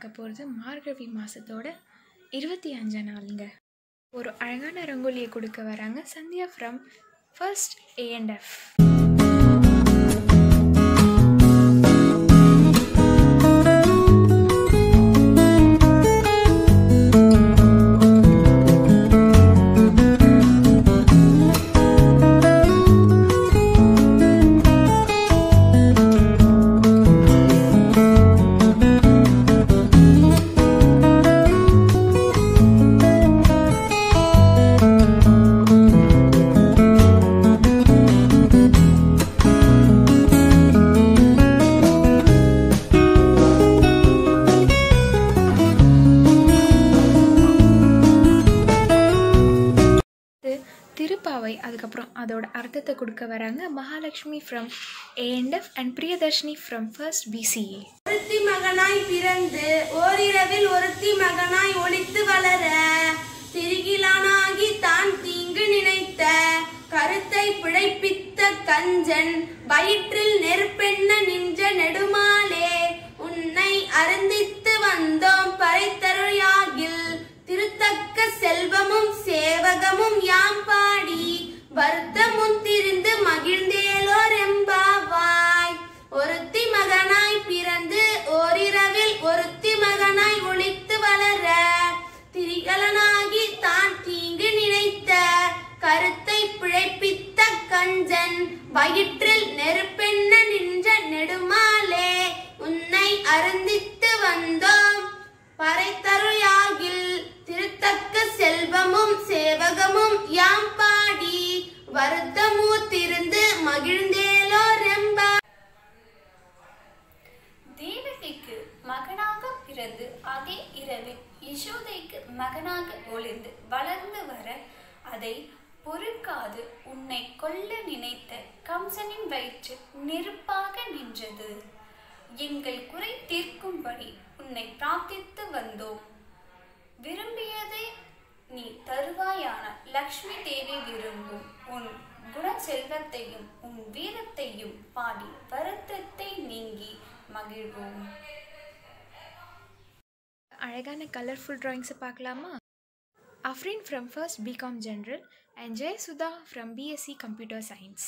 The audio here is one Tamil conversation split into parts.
பார்க்க போகிறது மார்கழி மாதத்தோட இருபத்தி அஞ்சாம் நாளுங்க ஒரு அழகான ரங்கோலியை கொடுக்க வராங்க Sandhya from first ANF Thiruppavai அதுக்கப்புறம் அதோட அர்த்தத்தை கொடுக்க வராங்க Mahalakshmi from ANF and Priyadarshini from first BCA ஒருத்தி மகனாய் பிறந்து ஓரிரவில் ஒருத்தி மகனாய் ஒளித்து வளர திரிகிலானாகி தான் தீங்கு நினைத்த கருத்தை பிழைப்பித்த கஞ்சன் வயிற்றில் நெருப்பெண்ண நின்ற நெடுமாலே உன்னை அருந்தித்து வந்தோம் பறைத்தருளாகில் திருத்தக்க செல்வமும் சேவகமும் யாம் பாடி வருத்தமும் திரிந்து மகிழ்ந்தேலோர் எம்பாவாய் ஒருத்தி மகனாய் பிறந்து ஓரிரவில் ஒருத்தி மகனாய் ஒளித்து வளர திரிகலனாகி தான் தீங்கு நினைத்த கருத்தை பிழைப்பித்த கஞ்சன் வயிற்றில் நெருப்பெண்ண நின்ற நெடுமாலே உன்னை அருந்தித்து வந்தோம் பறைத்தருளாகில் திருத்தக்க செல்வமும் சேவகமும் யாம் பாடி வருத்தமூத்திருந்து மகிழ்ந்தேலோ ரெம்பா தேவகிக்கு மகனாக பிறந்து அதே இரவில் யசோதைக்கு மகனாக ஒளிர்ந்து வளர்ந்து வர அதை பொறுக்காது உன்னை கொல்ல நினைத்த கம்சனின் வயிற்று நெருப்பாக நின்றது எங்கள் குறை தீர்க்கும்படி உன்னை பிரார்த்தித்து வந்தோம் விரும்பியதை நீ தருவாயான லக்ஷ்மி தேவி விரும்பும் உன் குண செல்வத்தையும் உன் வீரத்தையும் பாடி வருத்தத்தை நீங்கி மகிழ்வோம் அழகான கலர்ஃபுல் ட்ராயிங்ஸை பார்க்கலாமா Afreen from first BCom general and Jayasudha from BSc computer science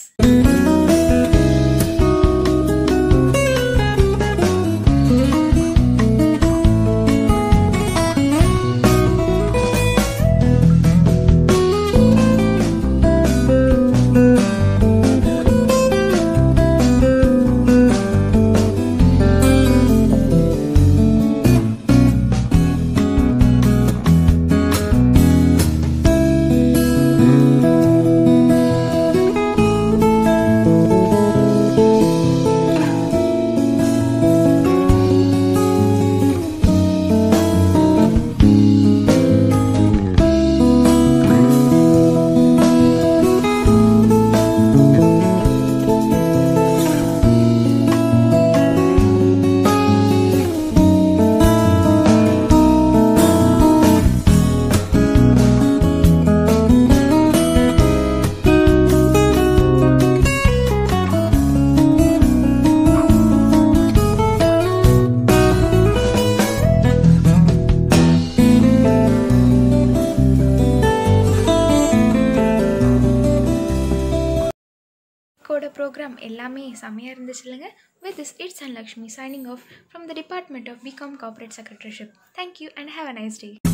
கோட ப்ரோக்ராம் எல்லாமே செம்மையாக இருந்துச்சு இல்லைங்க with this it's and Lakshmi signing off from the department of BCom corporate secretaryship thank you and have a nice day